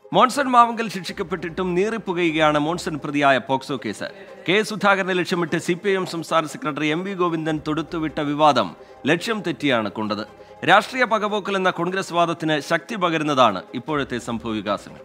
മോൺസൺ മാവുങ്കൽ ശിക്ഷിക്കപ്പെട്ടിട്ടും നീറിപ്പുകയുകയാണ് മോൺസൺ പ്രതിയായ POCSO case K സുധാകരനെ ലക്ഷ്യമിട്ട് സി പി ഐ എം സംസ്ഥാന സെക്രട്ടറി എം വി ഗോവിന്ദൻ തൊടുത്തുവിട്ട വിവാദം ലക്ഷ്യം തെറ്റിയാണ് കൊണ്ടത് രാഷ്ട്രീയ പകപോക്കൽ എന്ന കോൺഗ്രസ് വാദത്തിന് ശക്തി പകരുന്നതാണ് ഇപ്പോഴത്തെ സംഭവ വികാസങ്ങൾ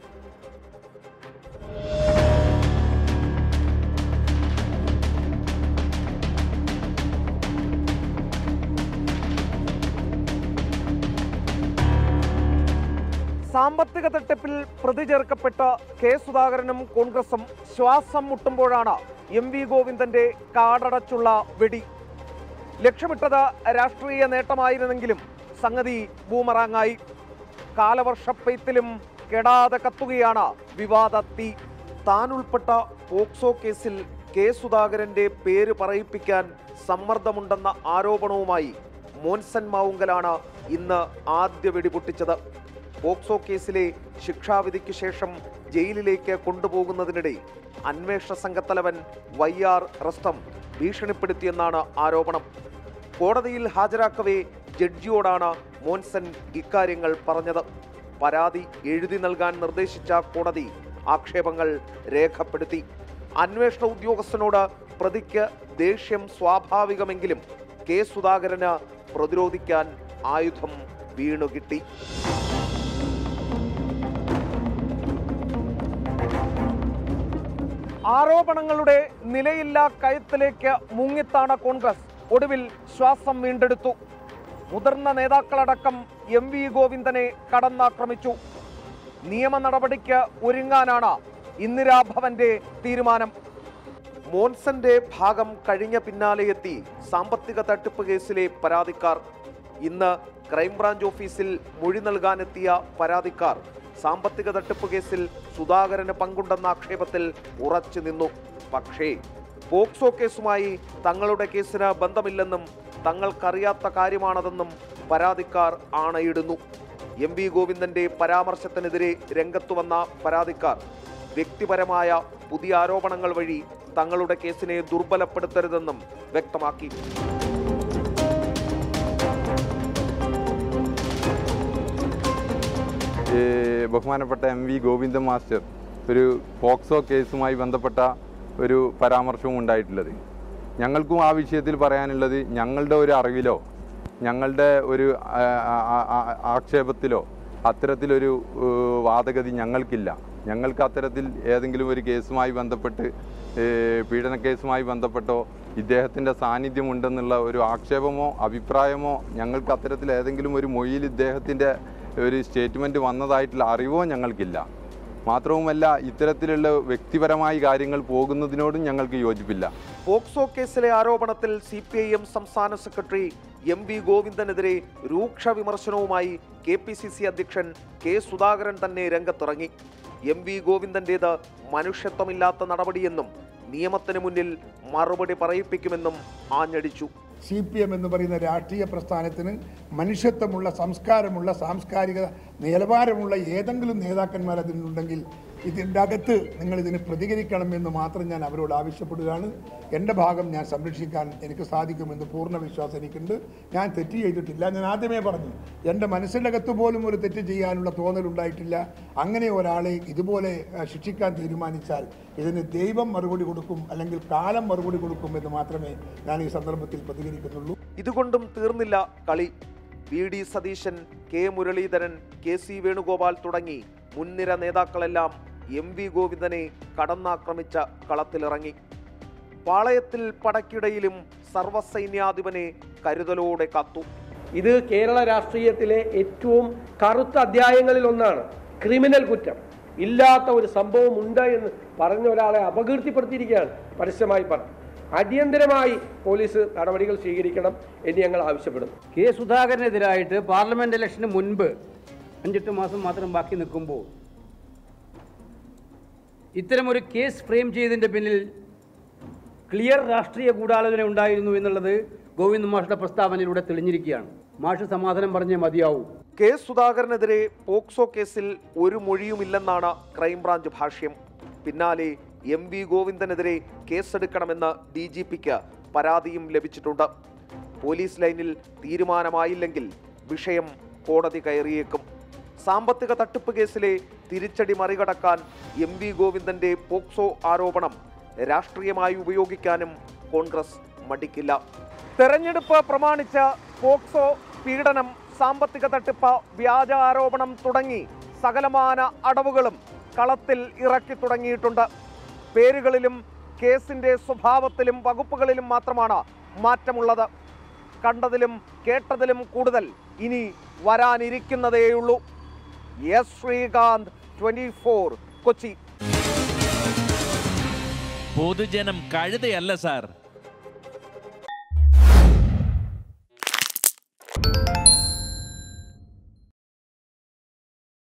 സാമ്പത്തിക തട്ടിപ്പിൽ പ്രതി ചേർക്കപ്പെട്ട കെ സുധാകരനും കോൺഗ്രസും ശ്വാസം മുട്ടുമ്പോഴാണ് എം വി ഗോവിന്ദന്റെ കാടടച്ചുള്ള വെടി ലക്ഷ്യമിട്ടത് രാഷ്ട്രീയ നേട്ടമായിരുന്നെങ്കിലും സംഗതി ബൂമറാങ്ങായി കാലവർഷപ്പെയ്ത്തിലും കെടാതെ കത്തുകയാണ് വിവാദ തീ താൻ ഉൾപ്പെട്ട പോക്സോ കേസിൽ കെ സുധാകരന്റെ പേര് പറയിപ്പിക്കാൻ സമ്മർദ്ദമുണ്ടെന്ന ആരോപണവുമായി മോൻസൻ മാവുങ്കലാണ് ഇന്ന് ആദ്യ വെടിപൊട്ടിച്ചത് പോക്സോ കേസിലെ ശിക്ഷാവിധിക്ക് ശേഷം ജയിലിലേക്ക് കൊണ്ടുപോകുന്നതിനിടെ അന്വേഷണ സംഘത്തലവൻ വൈ ആർ റസ്തം ഭീഷണിപ്പെടുത്തിയെന്നാണ് ആരോപണം കോടതിയിൽ ഹാജരാക്കവേ ജഡ്ജിയോടാണ് മോൻസൻ ഇക്കാര്യങ്ങൾ പറഞ്ഞത് പരാതി എഴുതി നൽകാൻ നിർദ്ദേശിച്ച കോടതി ആക്ഷേപങ്ങൾ രേഖപ്പെടുത്തി അന്വേഷണ ഉദ്യോഗസ്ഥനോട് പ്രതിക്ക് ദേഷ്യം സ്വാഭാവികമെങ്കിലും കെ സുധാകരന് പ്രതിരോധിക്കാൻ ആയുധം വീണുകിട്ടി ആരോപണങ്ങളുടെ നിലയില്ലാ കയത്തിലേക്ക് മുങ്ങിത്താണ് കോൺഗ്രസ് ഒടുവിൽ ശ്വാസം വീണ്ടെടുത്തു മുതിർന്ന നേതാക്കളടക്കം എം വി ഗോവിന്ദനെ കടന്നാക്രമിച്ചു നിയമ നടപടിക്ക് ഒരുങ്ങാനാണ് ഇന്ദിരാഭവന്റെ തീരുമാനം മോൻസന്റെ ഭാഗം കഴിഞ്ഞ പിന്നാലെ എത്തി സാമ്പത്തിക തട്ടിപ്പ് കേസിലെ പരാതിക്കാർ ഇന്ന് ക്രൈംബ്രാഞ്ച് ഓഫീസിൽ മൊഴി നൽകാനെത്തിയ പരാതിക്കാർ സാമ്പത്തിക തട്ടിപ്പ് കേസിൽ സുധാകരന് പങ്കുണ്ടെന്ന ആക്ഷേപത്തിൽ ഉറച്ചു നിന്നു പക്ഷേ പോക്സോ കേസുമായി തങ്ങളുടെ കേസിന് ബന്ധമില്ലെന്നും തങ്ങൾക്കറിയാത്ത കാര്യമാണതെന്നും പരാതിക്കാർ ആണയിടുന്നു എം വി ഗോവിന്ദന്റെ പരാമർശത്തിനെതിരെ രംഗത്തു വന്ന പരാതിക്കാർ വ്യക്തിപരമായ പുതിയ ആരോപണങ്ങൾ വഴി തങ്ങളുടെ കേസിനെ ദുർബലപ്പെടുത്തരുതെന്നും വ്യക്തമാക്കി ഈ ബഹുമാനപ്പെട്ട എം വി ഗോവിന്ദൻ മാസ്റ്റർ ഒരു പോക്സോ കേസുമായി ബന്ധപ്പെട്ട ഒരു പരാമർശവും ഉണ്ടായിട്ടുള്ളത് ഞങ്ങൾക്കും ആ വിഷയത്തിൽ പറയാനുള്ളത് ഞങ്ങളുടെ ഒരു അറിവിലോ ഞങ്ങളുടെ ഒരു ആ, ആ, ആ, ആക്ഷേപത്തിലോ അത്തരത്തിലൊരു ഏഹ്, വാദഗതി ഞങ്ങൾക്കില്ല ഞങ്ങൾക്ക് അത്തരത്തിൽ ഏതെങ്കിലും ഒരു കേസുമായി ബന്ധപ്പെട്ട് ഏഹ്, പീഡന കേസുമായി ബന്ധപ്പെട്ടോ ഇദ്ദേഹത്തിൻ്റെ സാന്നിധ്യമുണ്ടെന്നുള്ള ഒരു ആക്ഷേപമോ അഭിപ്രായമോ ഞങ്ങൾക്ക് അത്തരത്തിൽ ഏതെങ്കിലും ഒരു മൊഴിയിൽ ഇദ്ദേഹത്തിൻ്റെ ഒരു സ്റ്റേറ്റ്മെൻറ്റ് വന്നതായിട്ടുള്ള അറിവോ ഞങ്ങൾക്കില്ല മാത്രവുമല്ല ഇത്തരത്തിലുള്ള വ്യക്തിപരമായ കാര്യങ്ങൾ പോകുന്നതിനോടും ഞങ്ങൾക്ക് യോജിപ്പില്ല പോക്സോ കേസിലെ ആരോപണത്തിൽ സി പി ഐ എം സംസ്ഥാന സെക്രട്ടറി എം വി ഗോവിന്ദനെതിരെ രൂക്ഷ വിമർശനവുമായി കെ പി സി സി അധ്യക്ഷൻ കെ സുധാകരൻ തന്നെ രംഗത്തിറങ്ങി എം വി ഗോവിന്ദന്റേത് മനുഷ്യത്വമില്ലാത്ത നടപടിയെന്നും നിയമത്തിന് മുന്നിൽ മറുപടി പറയിപ്പിക്കുമെന്നും ആഞ്ഞടിച്ചു സി പി എം എന്ന് പറയുന്ന രാഷ്ട്രീയ പ്രസ്ഥാനത്തിന് മനുഷ്യത്വമുള്ള സംസ്കാരമുള്ള സാംസ്കാരിക നിലവാരമുള്ള ഏതെങ്കിലും നേതാക്കന്മാർ അതിനുണ്ടെങ്കിൽ ഇതിൻ്റെ അകത്ത് നിങ്ങൾ ഇതിന് പ്രതികരിക്കണമെന്ന് മാത്രം ഞാൻ അവരോട് ആവശ്യപ്പെടുകയാണ് എൻ്റെ ഭാഗം ഞാൻ സംരക്ഷിക്കാൻ എനിക്ക് സാധിക്കുമെന്ന് പൂർണ്ണ വിശ്വാസം എനിക്കുണ്ട് ഞാൻ തെറ്റ് ചെയ്തിട്ടില്ല ഞാൻ ആദ്യമേ പറഞ്ഞു എൻ്റെ മനസ്സിൻ്റെ അകത്ത് പോലും ഒരു തെറ്റ് ചെയ്യാനുള്ള തോന്നലുണ്ടായിട്ടില്ല അങ്ങനെ ഒരാളെ ഇതുപോലെ ആ, ശിക്ഷിക്കാൻ തീരുമാനിച്ചാൽ ഇതിന് ദൈവം മറുപടി കൊടുക്കും അല്ലെങ്കിൽ കാലം മറുപടി കൊടുക്കും എന്ന് മാത്രമേ ഞാൻ ഈ സന്ദർഭത്തിൽ പ്രതികരിക്കുന്നുള്ളൂ ഇതുകൊണ്ടും തീർന്നില്ല കളി V D Satheesan K Muraleedharan K C Venugopal തുടങ്ങി മുൻനിര നേതാക്കളെല്ലാം എം വി ഗോവിന്ദനെ കടന്നാക്രമിച്ച കളത്തിലിറങ്ങി പാളയത്തിൽ പടക്കിടയിലും സർവസൈന്യാധിപനെ കരുതലോടെ കാത്തു ഇത് കേരള രാഷ്ട്രീയത്തിലെ ഏറ്റവും കറുത്ത അധ്യായങ്ങളിൽ ഒന്നാണ് ക്രിമിനൽ കുറ്റം ഇല്ലാത്ത ഒരു സംഭവം ഉണ്ട് എന്ന് പറഞ്ഞ ഒരാളെ അപകീർത്തിപ്പെടുത്തിയിരിക്കുകയാണ് പരസ്യമായി പറഞ്ഞു അടിയന്തരമായി പോലീസ് നടപടികൾ സ്വീകരിക്കണം എന്ന് ഞങ്ങൾ ആവശ്യപ്പെടുന്നു കെ സുധാകരനെതിരായിട്ട് പാർലമെന്റ് ഇലക്ഷന് മുൻപ് അഞ്ചെട്ട് മാസം മാത്രം ബാക്കി നിൽക്കുമ്പോൾ ഇത്തരമൊരു കേസ് ഫ്രെയിം ചെയ്തതിൻ്റെ പിന്നിൽ ക്ലിയർ രാഷ്ട്രീയ ഗൂഢാലോചന ഉണ്ടായിരുന്നു എന്നുള്ളത് ഗോവിന്ദ് മാഷുടെ പ്രസ്താവനയിലൂടെ തെളിഞ്ഞിരിക്കുകയാണ് മാഷ് സമാധാനം പറഞ്ഞേ മതിയാവൂ കെ സുധാകരനെതിരെ പോക്സോ കേസിൽ ഒരു മൊഴിയുമില്ലെന്നാണ് ക്രൈംബ്രാഞ്ച് ഭാഷ്യം പിന്നാലെ എം വി ഗോവിന്ദനെതിരെ കേസെടുക്കണമെന്ന് ഡി ജി പിക്ക് പരാതിയും ലഭിച്ചിട്ടുണ്ട് പോലീസ് ലൈനിൽ തീരുമാനമായില്ലെങ്കിൽ വിഷയം കോടതി കയറിയേക്കും സാമ്പത്തിക തട്ടിപ്പ് കേസിലെ തിരിച്ചടി മറികടക്കാൻ എം വി ഗോവിന്ദന്റെ പോക്സോ ആരോപണം രാഷ്ട്രീയമായി ഉപയോഗിക്കാനും കോൺഗ്രസ് മടിക്കില്ല തെരഞ്ഞെടുപ്പ് പ്രമാണിച്ച് പോക്സോ പീഡനം സാമ്പത്തിക തട്ടിപ്പ് വ്യാജ ആരോപണം തുടങ്ങി സകലമാന അടവുകളും കളത്തിൽ ഇറക്കി തുടങ്ങിയിട്ടുണ്ട് പേരുകളിലും കേസിന്റെ സ്വഭാവത്തിലും വകുപ്പുകളിലും മാത്രമാണ് മാറ്റമുള്ളത് കണ്ടതിലും കേട്ടതിലും കൂടുതൽ ഇനി വരാനിരിക്കുന്നതേയുള്ളൂ S Sreekanth twenty four Kochi പൊതുജനം കഴുതയല്ല സാർ